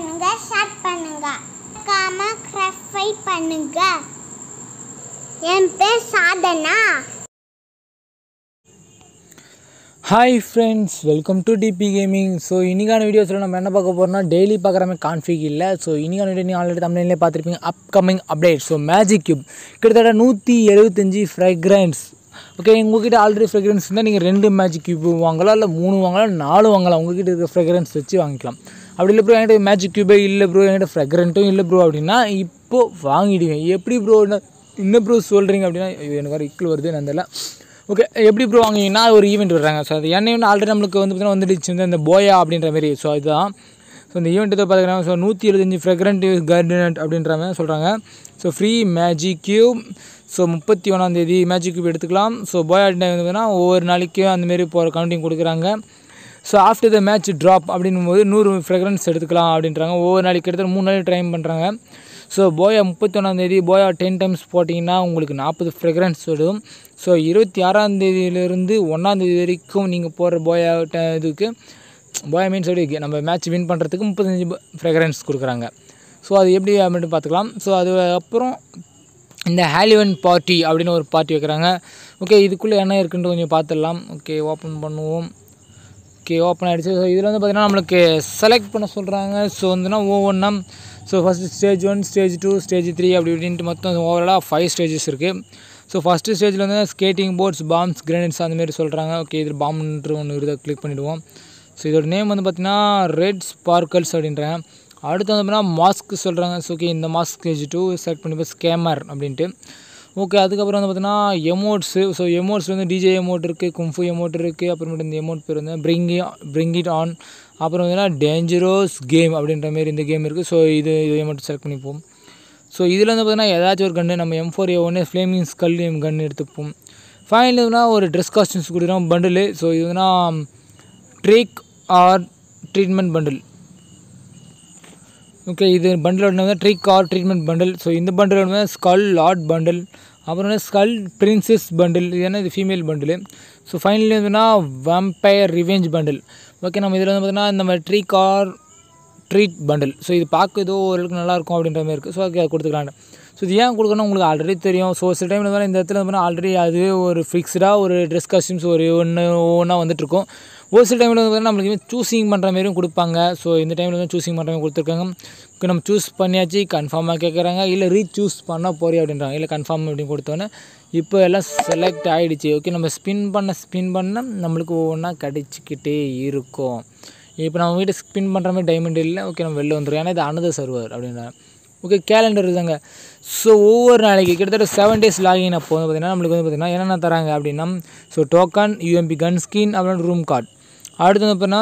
பண்ணுங்க ஷேர் பண்ணுங்க மறக்காம சப்ஸ்கிரைப் பண்ணுங்க என் பேர் Sadhana hi friends welcome to DP gaming so இன்றைக்கான வீடியோஸில் நம்ம என்ன பார்க்க போகிறோம்னா டெய்லி பார்க்குற மாதிரி கான்ஃபிக் இல்லை ஸோ இன்றைக்கான வீடியோ நீங்கள் ஆல்ரெடி தமிழ்லேயே பார்த்துருப்பீங்க upcoming update so magic cube கிட்டத்தட்ட நூற்றி எழுபத்தஞ்சி ஃப்ரெக்ரன்ஸ் ஓகே உங்ககிட்ட ஆல்ரெடி ஃப்ரெக்ரன்ஸ் இருந்தால் நீங்கள் ரெண்டு மேஜிக் கியூப் வாங்கலாம் இல்லை மூணு வாங்கலாம் நாலு வாங்கலாம் உங்ககிட்ட இருக்கிற ஃப்ரெக்ரன்ஸ் வச்சு வாங்கிக்கலாம் அப்படி இல்லை ப்ரோ என்கிட்ட மேஜிக் கியூபே இல்லை ப்ரோ என்கிட்ட ஃப்ரெக்ரண்ட்டும் இல்லை ப்ரோ அப்படின்னா இப்போது வாங்கிடுவேன் எப்படி ப்ரோ என்ன ப்ரோ சொல்கிறீங்க அப்படின்னா ஐயோ, எனக்கு வர இக்கில் வருது நான் தெரியல ஓகே எப்படி ப்ரோ வாங்கிங்கன்னா ஒரு ஈவெண்ட் விடுறாங்க ஸோ அது என்ன ஈவெண்ட் ஆல்ரெடி நம்மளுக்கு வந்து பார்த்தீங்கன்னா வந்துடுச்சு இந்த- இந்த போயா அப்படின்ற மாதிரி ஸோ இதுதான் ஸோ இந்த ஈவெண்ட் இதை பார்த்தீங்கன்னா ஸோ நூற்றி எழுபத்தஞ்சி ஃப்ரெக்ரண்ட் கார்டனட் அப்படின்ற மாதிரி சொல்கிறாங்க so free magic cube so முப்பத்தி ஒன்றாந்தேதி மேஜிக் கியூப் எடுத்துக்கலாம் ஸோ போயா டைம் வந்து பார்த்தீங்கன்னா ஒவ்வொரு நாளைக்கும் அந்தமாரி போகிற கவுண்டிங் கொடுக்குறாங்க so after the match drop அப்படின்னும் போது நூறு ஃப்ரெக்ரன்ஸ் எடுத்துக்கலாம் அப்படின்றாங்க ஒவ்வொரு நாளைக்கு கிட்டத்தட்ட மூணு நாளைக்கு ட்ரைம் பண்ணுறாங்க ஸோ போயா முப்பத்தொன்னாந்தேதி போயா டென் டைம்ஸ் போட்டிங்கன்னா உங்களுக்கு நாற்பது ஃப்ரெக்ரன்ஸ் வரும் ஸோ இருபத்தி ஆறாந்தேதியிலேருந்து ஒன்றாந்தேதி வரைக்கும் நீங்கள் போடுற போயா ட- இதுக்கு போயா மீன்ஸ் எப்படி நம்ம மேட்ச் வின் பண்ணுறதுக்கு முப்பத்தஞ்சு ஃப்ரெக்ரன்ஸ் கொடுக்குறாங்க ஸோ அது எப்படி அப்படின்னு பார்த்துக்கலாம் ஸோ அது அப்புறம் இந்த ஹாலிவன் பார்ட்டி அப்படின்னு ஒரு பார்ட்டி வைக்கிறாங்க ஓகே இதுக்குள்ளே என்ன இருக்குன்ட்டு கொஞ்சம் பார்த்துடலாம் ஓகே ஓப்பன் பண்ணுவோம் ஓகே ஓப்பன் ஆகிடுச்சு ஸோ இதில் வந்து பார்த்திங்கன்னா நம்மளுக்கு செலக்ட் பண்ண சொல்கிறாங்க ஸோ வந்துன்னா ஒவ்வொன்றா so first stage one stage two stage three அப்படி இப்படின்ட்டு மொத்தம் ஓவராலாக ஃபைவ் ஸ்டேஜஸ் இருக்குது ஸோ ஃபஸ்ட்டு ஸ்டேஜில் வந்து ஸ்கேட்டிங் போர்ட்ஸ் பாம்ஸ் கிரேனட்ஸ் அந்தமாரி சொல்கிறாங்க ஓகே இது பாம்ன்ற ஒன்று இருக்குது கிளிக் பண்ணிவிடுவோம் ஸோ இதோட நேம் வந்து பார்த்திங்கன்னா ரெட் ஸ்பார்க்கல்ஸ் அப்படின்றேன் அடுத்து வந்து பார்த்தீங்கன்னா மாஸ்க் சொல்கிறாங்க ஸோ ஓகே இந்த மாஸ்க் ஸ்டேஜ் டூ செலக்ட் பண்ணி ஸ்கேமர் அப்படின்ட்டு ஓகே அதுக்கப்புறம் வந்து பார்த்தீங்கன்னா எமோட்ஸு ஸோ எமோட்ஸ் வந்து டிஜே எமோட் இருக்குது கும்ஃபு எமோட் இருக்குது அப்புறமேட்டு இந்த எமோட் பேர் வந்து பிரிங் பிரிங் இட் ஆன் அப்புறம் வந்து டேஞ்சரஸ் கேம் அப்படின்ற மாதிரி இந்த கேம் இருக்குது ஸோ இது இது எமோட் செலக்ட் பண்ணிப்போம் ஸோ இதில் வந்து பார்த்தீங்கன்னா ஏதாச்சும் ஒரு கன்று நம்ம எம் ஃபோர் ஏ ஒன்று ஃப்ளேமிங் ஸ்கல் கன் எடுத்துப்போம் ஃபைனல் இதுனா ஒரு ட்ரெஸ் காஸ்டியூம்ஸ் கொடுக்குறோம் பண்டிலு ஸோ இதுனா trick or treatment bundle okay இது பண்டிலோட வந்து trick or treatment bundle so இந்த பண்டிலோட வந்து ஸ்கல் லாட் பண்டில் அப்புறம் வந்து ஸ்கல் பிரின்சஸ் பண்டில் இது என்ன இது ஃபீமேல் பண்டில் ஸோ ஃபைனலி வந்துன்னா வம்பயர் ரிவெஞ்ச் பண்டில் ஓகே நம்ம இதில் வந்து பார்த்தீங்கன்னா இந்த மாதிரி trick or treat bundle so இது பார்க்க ஏதோ ஓரளவுக்கு நல்லாயிருக்கும் அப்படின்ற மாதிரி இருக்குது ஸோ ஓகே அது கொடுத்துக்கலான்னு ஸோ இது ஏன் கொடுக்கணும் உங்களுக்கு ஆல்ரெடி தெரியும் ஸோ சில டைமில் வந்து இந்த இடத்துல வந்து ஆல்ரெடி அதுவே ஒரு ஃபிக்ஸ்டாக ஒரு ட்ரெஸ் காஸ்டியூம்ஸ் ஒரு ஒன்று ஒவ்வொன்றா வந்துட்டுருக்கும் ஒரு சில டைமில் வந்து பார்த்தீங்கன்னா நம்மளுக்கு சூஸிங் பண்ணுற மாதிரியும் கொடுப்பாங்க ஸோ இந்த டைமில் வந்து சூஸிங் பண்ணுற மாதிரி கொடுத்துருக்காங்க இப்போ நம்ம சூஸ் பண்ணியாச்சு கன்ஃபார்மாக கேட்குறாங்க இல்லை ரீசூஸ் பண்ண போறியா அப்படின்றாங்க இல்லை கன்ஃபார்ம் அப்படின்னு கொடுத்தோன்னே இப்போ எல்லாம் செலக்ட் ஆகிடுச்சு ஓகே நம்ம ஸ்பின் பண்ண ஸ்பின் பண்ண நம்மளுக்கு ஒவ்வொன்றா கிடைச்சிக்கிட்டே இருக்கும் இப்போ நம்ம வீட்டை ஸ்பின் பண்ணுற மாதிரி டைமண்ட் இல்லை ஓகே நம்ம வெளில வந்துடும் ஏன்னா இது அனதர் சர்வர் அப்படின்றாங்க ஓகே கேலண்டர் இருக்குதாங்க ஸோ ஒவ்வொரு நாளைக்கு கிட்டத்தட்ட செவன் டேஸ் லாகின் அப்போ வந்து பார்த்திங்கன்னா நம்மளுக்கு வந்து பார்த்திங்கன்னா என்னென்ன தராங்க அப்படின்னா so token UMP gun skin அப்புறம் ரூம் கார்டு அடுத்து வந்து பார்த்தீங்கன்னா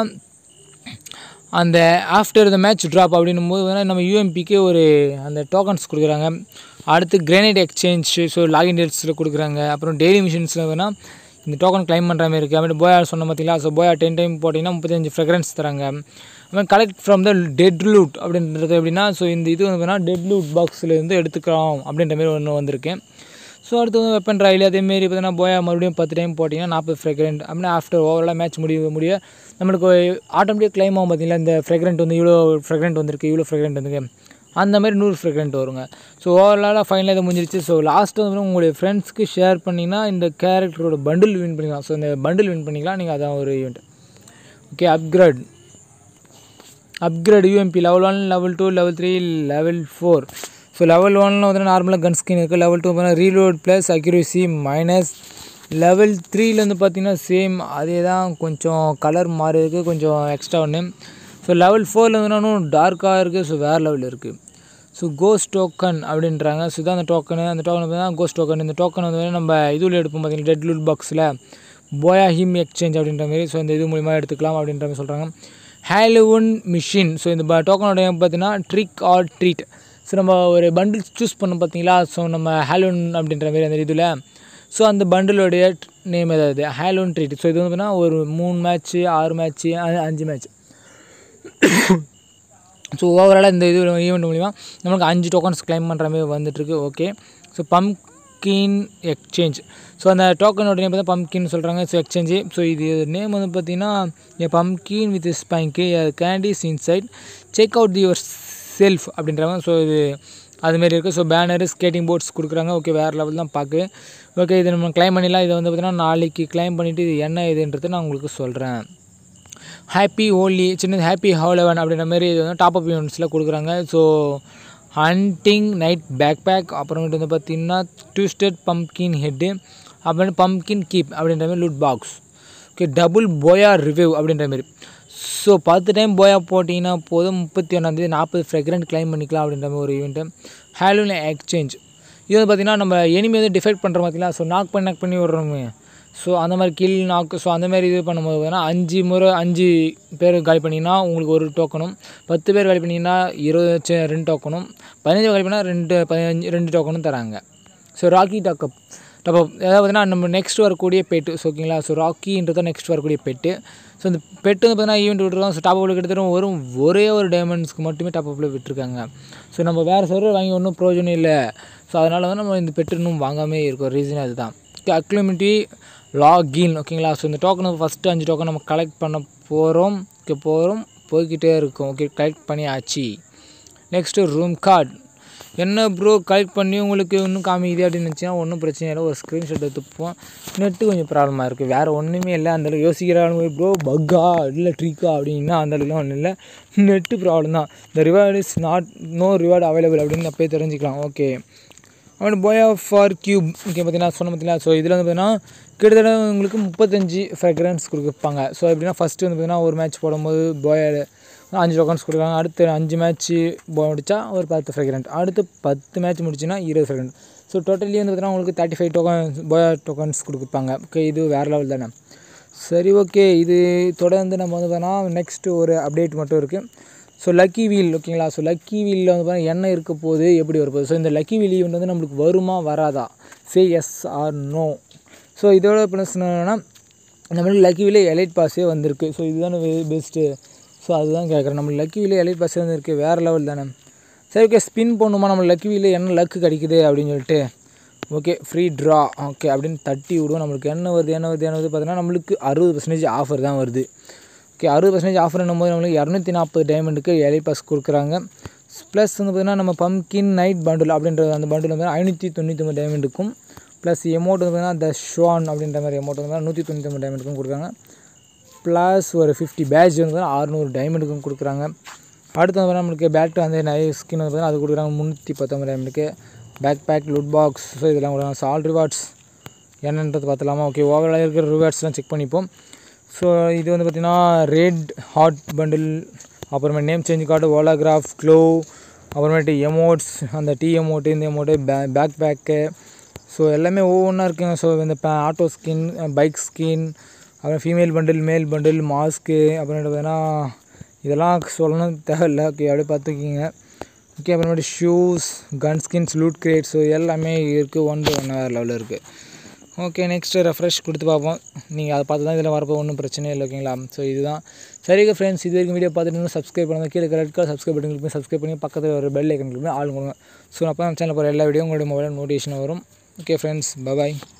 அந்த ஆஃப்டர் த மேட்ச் ட்ராப் அப்படின்னும் போது வந்து நம்ம யூஎம்பிக்கு ஒரு அந்த டோக்கன்ஸ் கொடுக்குறாங்க அடுத்து கிரேனைட் எக்ஸ்சேஞ்ச் ஸோ லாகின் டேட்ஸில் கொடுக்குறாங்க அப்புறம் டெய்லி மிஷின்ஸில் வேணால் இந்த டோக்கன் கிளைம் பண்ணுற மாதிரி இருக்குது அப்புறம் போயா சொன்ன பார்த்தீங்களா ஸோ போயா டென் டைம் போட்டிங்கன்னா முப்பத்தஞ்சு ஃப்ரெக்ரன்ஸ் தராங்க அப்புறம் collect from the dead loot அப்படின்றது எப்படின்னா ஸோ இந்த இது வந்து பார்த்தீங்கன்னா டெட் லூட் பாக்ஸில் இருந்து எடுத்துக்கலாம் அப்படின்ற மாதிரி ஒன்று வந்திருக்கு ஸோ அடுத்து வந்து வெப்பன் ராயில் அதேமாரி பார்த்தீங்கன்னா போயா மறுபடியும் பத்து டைம் போட்டிங்கன்னா நாற்பது ஃப்ரெக்ரெண்ட் அப்படின்னா ஆஃப்டர் ஓவராலாக மேட்ச் முடிய முடிய நம்மளுக்கு ஆட்டோமேட்டிக் கிளைம் ஆகும் பார்த்தீங்களா இந்த ஃப்ரெக்ரெண்ட் வந்து இவ்வளோ ஃப்ரெக்ரெண்ட் வந்திருக்கு இவ்வளோ ஃப்ரெக்ரெண்ட் வந்துருக்கு அந்த மாதிரி நூறு ஃப்ரெக்ரெண்ட் வருங்க ஸோ ஓவராலாக ஃபைனலாக இது முடிஞ்சிருச்சு ஸோ லாஸ்ட்டு வந்து உங்களுடைய ஃப்ரெண்ட்ஸ்க்கு ஷேர் பண்ணிங்கன்னா இந்த கேரக்டரோட பண்டில் வின் பண்ணிக்கலாம் ஸோ இந்த பண்டில் வின் பண்ணிக்கலாம் நீங்கள் அதான் ஒரு event okay upgrade upgrade UMP level one level two level three level four so level ஒனில் வந்து நார்மலாக கன் ஸ்கின் இருக்குது லெவல் டூ பார்த்தீங்கன்னா reload plus accuracy minus level த்ரீல வந்து பார்த்தீங்கன்னா சேம் அதே தான் கொஞ்சம் கலர் மாறி இருக்குது கொஞ்சம் எக்ஸ்ட்ரா ஒன்று ஸோ லெவல் ஃபோரில் வந்து இன்னும் டார்க்காக இருக்குது ஸோ வேறு லெவல் இருக்குது ஸோ கோஸ்ட் டோக்கன் அப்படின்றாங்க ஸோ இதான் அந்த டோக்கனு அந்த டோக்கன் பார்த்தீங்கன்னா கோஸ்ட் டோக்கன் இந்த டோக்கன் வந்து நம்ம இதில் எடுப்போம் பார்த்தீங்கன்னா டெட் லூட் பாக்ஸில் போயா ஹிம் எக்ஸ்சேஞ்ச் அப்படின்ற மாதிரி ஸோ இந்த இது மூலிமா எடுத்துக்கலாம் அப்படின்ற மாதிரி சொல்கிறாங்க ஹேலுவன் மிஷின் ஸோ இந்த டோக்கனோட பார்த்தீங்கன்னா ட்ரிக் ஆர் ட்ரீட் ஸோ நம்ம ஒரு பண்டில் சூஸ் பண்ணோம் பார்த்தீங்களா ஸோ நம்ம ஹேலோன் அப்படின்ற மாதிரி அந்த இதில் ஸோ அந்த பண்டிலோடைய நேம் ஏதாவது ஹேலோன் ட்ரீட் ஸோ இது வந்து பார்த்தீங்கன்னா ஒரு மூணு மேட்ச்சு ஆறு மேட்ச்சு அஞ்சு மேட்ச் ஸோ ஓவராலாக இந்த இது ஈவெண்ட் மூலிமா நமக்கு அஞ்சு டோக்கன்ஸ் கிளைம் பண்ணுற மாதிரி வந்துட்டுருக்கு okay so pump pumpkin exchange so அந்த டோக்கனோட நேம் பார்த்தா பம்கின் சொல்கிறாங்க ஸோ எக்ஸ்சேஞ்சு ஸோ இது நேம் வந்து பார்த்தீங்கன்னா a pumpkin with spikes candies inside check out yourself அப்படின்றாங்க ஸோ இது அதுமாரி இருக்குது ஸோ பேனரு ஸ்கேட்டிங் போர்ட்ஸ் கொடுக்குறாங்க ஓகே வேறு லெவல் தான் பார்க்கு ஓகே இது நம்ம க்ளைம் பண்ணிடலாம் இதை வந்து பார்த்தீங்கன்னா நாளைக்கு க்ளைம் பண்ணிவிட்டு இது என்ன இதுன்றது நான் உங்களுக்கு சொல்கிறேன் ஹாப்பி ஹோலி சின்னது ஹாப்பி ஹோலவன் அப்படின்ற மாதிரி இது வந்து டாப் அப் யூனிட்ஸில் கொடுக்குறாங்க so hunting night pack pack அப்புறமேட்டு வந்து பார்த்திங்கன்னா ட்விஸ்டட் பம்கின் ஹெட்டு அப்புறம் பம்கின் கீப் அப்படின்ற மாதிரி loot box okay double booyah review அப்படின்ற மாதிரி ஸோ பத்து டைம் போயா போட்டிங்கன்னா போதும் முப்பத்தி ஒன்றாந்தேதி நாற்பது ஃப்ரெக்ரெண்ட் கிளைம் பண்ணிக்கலாம் அப்படின்ற மாதிரி ஒரு ஈவெண்ட்டு ஹேலூன் எக்ஸ்சேஞ்ச் இது வந்து பார்த்திங்கன்னா நம்ம எனிமி வந்து டிஃபைட் பண்ணுற பார்த்தீங்களா ஸோ நாக் பண்ணி நாக் பண்ணி விட்றோமே ஸோ அந்த மாதிரி கில் நாக்கு ஸோ அந்த மாதிரி இது பண்ணும்போது பார்த்தீங்கன்னா அஞ்சு முறை அஞ்சு பேர் காலி பண்ணிங்கன்னா உங்களுக்கு ஒரு டோக்கனும் பத்து பேர் காலி பண்ணிங்கன்னா இருபது ச்சே, ரெண்டு டோக்கனும் பதினஞ்சு காலி பண்ணால் ரெண்டு பதினஞ்சு ரெண்டு டோக்கனும் தராங்க ஸோ ராக்கி டாக்கப் டாப்அப் அதாவது பார்த்தீங்கன்னா நம்ம நெக்ஸ்ட் வரக்கூடிய பெட்டு ஸோ ஓகேங்களா ஸோ ராக்கின்றது நெக்ஸ்ட் வரக்கூடிய பெட்டு ஸோ இந்த பெட்டு வந்து பார்த்தீங்கன்னா ஈவெண்ட் விட்டுருக்கோம் ஸோ டாப் அப்பில் கிட்டத்தட்ட வரும் ஒரே ஒரு டைமண்ட்ஸ்க்கு மட்டுமே டாப் அப்பில் விட்டுருக்காங்க ஸோ நம்ம வேறு சர்வர் வாங்கி ஒன்றும் ப்ரோஜனம் இல்லை ஸோ அதனால வந்து நம்ம இந்த பெட்டு இன்னும் வாங்காமே இருக்கோம் ரீசன் அதுதான் அக்லிமிட்டி லாகின் ஓகேங்களா ஸோ இந்த டோக்கன் ஃபஸ்ட்டு அஞ்சு டோக்கன் நம்ம கலெக்ட் பண்ண போகிறோம் ஓகே போகிறோம் போய்கிட்டே இருக்கோம் ஓகே கலெக்ட் பண்ணியாச்சு நெக்ஸ்ட்டு ரூம் கார்டு என்ன ப்ரோ கலெக்ட் பண்ணி உங்களுக்கு இன்னும் காமிக்குது அப்படின்னு நினச்சினா ஒன்றும் பிரச்சனை இல்லை ஒரு ஸ்க்ரீன்ஷாட் எடுத்துப்போம் நெட்டு கொஞ்சம் ப்ராப்ளமாக இருக்குது வேறு ஒன்றுமே இல்லை அந்தளவுக்கு யோசிக்கிறாங்க ப்ரோ பக்கா இல்லை ட்ரிக்கா அப்படின்னா அந்தளவுக்குலாம் ஒன்றும் இல்லை நெட்டு ப்ராப்ளம் தான் இந்த reward is not no reward available அப்படின்னு அப்போயே தெரிஞ்சுக்கலாம் ஓகே அவன் போயா ஃபார் கியூப் ஓகே பார்த்தீங்கன்னா சொன்ன பார்த்தீங்களா ஸோ இதில் வந்து பார்த்தீங்கன்னா கிட்டத்தட்ட உங்களுக்கு முப்பத்தஞ்சு ஃப்ரெக்ரன்ஸ் கொடுப்பாங்க ஸோ எப்படின்னா ஃபஸ்ட்டு வந்து பார்த்தீங்கன்னா ஒரு மேட்ச் போடும்போது போயா அஞ்சு டோக்கன்ஸ் கொடுக்குறாங்க அடுத்து அஞ்சு மேட்ச்சு முடிச்சா ஒரு பத்து ஃப்ரெக்ரண்ட் அடுத்து பத்து மேட்ச் முடிச்சுன்னா இருபது ஃப்ரெக்ரண்ட் ஸோ டோட்டலி வந்து பார்த்தீங்கன்னா உங்களுக்கு thirty five tokens booyah tokens கொடுப்பாங்க ஓகே இது வேறு லெவல் தானே சரி ஓகே இது தொடர்ந்து நம்ம வந்து பார்த்தோன்னா நெக்ஸ்ட்டு ஒரு அப்டேட் மட்டும் இருக்குது ஸோ லக்கி வீல் ஓகேங்களா ஸோ லக்கி வீலில் வந்து பார்த்தீங்கன்னா என்ன இருக்க போகுது எப்படி வரப்போகுது ஸோ இந்த லக்கி வீல் ஈவெண்ட் வந்து நம்மளுக்கு வருமா வராதா say yes or no so இதோட ப்ளஸ் என்னன்னா நம்மளுக்கு லக்கி வீலே எலைட் பாஸே வந்திருக்கு ஸோ இதுதானே பெஸ்ட்டு ஸோ அதுதான் கேட்குறேன் நம்மளுக்கு லக்கி வீலே எலைட் பாஸே வந்திருக்கு வேறு லெவல் தானே சரி ஓகே ஸ்பின் பண்ணுமா நம்ம லக்கி வீலில் என்ன லக்கு கிடைக்குது அப்படின்னு சொல்லிட்டு ஓகே ஃப்ரீ ட்ரா ஓகே அப்படின்னு தட்டி விடுவோம் நம்மளுக்கு என்ன வருது என்ன வருது என்ன வருது பார்த்தீங்கன்னா நம்மளுக்கு அறுபது பர்சன்டேஜ் ஆஃபர் தான் வருது ஓகே அறுபது பர்சன்டேஜ் ஆஃபர் போது நம்மளுக்கு இரநூத்தி நாற்பது டைமண்டுக்கு எலை பாஸ் கொடுக்குறாங்க ப்ளஸ் வந்து பார்த்திங்கன்னா நம்ம பம்கின் நைட் பண்டில் அப்படின்ற அந்த பண்டில் வந்து ஐநூற்றி தொண்ணூற்றி ஒம்பது டைமண்டுக்கும் ப்ளஸ் எமௌண்ட் வந்து பார்த்திங்கன்னா த ஷுவான் அப்படின்ற மாதிரி எமௌண்ட் வந்து நூற்றி தொண்ணூற்றி ஒம்பது டைமண்டுக்கும் கொடுக்குறாங்க ப்ளஸ் ஒரு ஃபிஃப்டி பேட்ச் வந்து அறுநூறு டைமண்டுக்கும் கொடுக்குறாங்க அடுத்து வந்து நம்மளுக்கு பேட் வந்து நிறைய ஸ்கின் வந்து பார்த்தீங்கன்னா அது கொடுக்குறாங்க முந்நூற்றி பத்தொம்பது டைமண்டுக்கு pack pack loot box so இதெல்லாம் கொடுக்குறாங்க ஸோ ஆல் ரிவார்ட்ஸ் என்னன்றது பார்த்துலாமா ஓகே ஓவராலாக இருக்கிற ரிவார்ட்ஸ்லாம் செக் பண்ணிப்போம் ஸோ இது வந்து பார்த்திங்கன்னா ரெட் ஹாட் பண்டில் அப்புறமே name change card holograph glow அப்புறமேட்டு எமோட்ஸ் அந்த டீ எமோட்டு இந்த எமோட்டு பே பேக் பேக்கு ஸோ எல்லாமே ஒவ்வொன்றா இருக்குங்க ஸோ இந்த ஆட்டோ ஸ்கின் பைக் ஸ்கின் அப்புறம் female bundle male bundle mask அப்புறமேட்டு பார்த்தீங்கன்னா இதெல்லாம் சொல்லணும் தேவையில்லை ஓகே அப்படியே பார்த்துக்கிங்க ஓகே அப்புறமேட்டு shoes gun skins loot crate so எல்லாமே இருக்குது ஒன் பை ஒன் வேறு லெவலில் இருக்குது ஓகே நெக்ஸ்ட்டு ரெஃப்ரெஷ் கொடுத்து பார்ப்போம் நீங்கள் அதை பார்த்து தான் இதில் வரப்போ ஒன்றும் பிரச்சனை இல்லை ஓகேங்களா ஸோ இதுதான் சரிங்க ஃப்ரெண்ட்ஸ் இது வரைக்கும் வீடியோ பார்த்துட்டு இருந்தால் சப்ஸ்கிரைப் பண்ணுங்கள் கீழே red colour subscribe button click பண்ணி சப்ஸ்கிரைப் பண்ணி பக்கத்தில் ஒரு பெல் ஐக்கன் கிளிக் பண்ணி ஆள் கொடுங்க ஸோ அப்போ நம்ம சேனல் போகிற எல்லா வீடியோ உங்களுடைய மொபைல் நோட்டிஃபிகேஷன் வரும் ஓகே ஃப்ரெண்ட்ஸ் பபாய்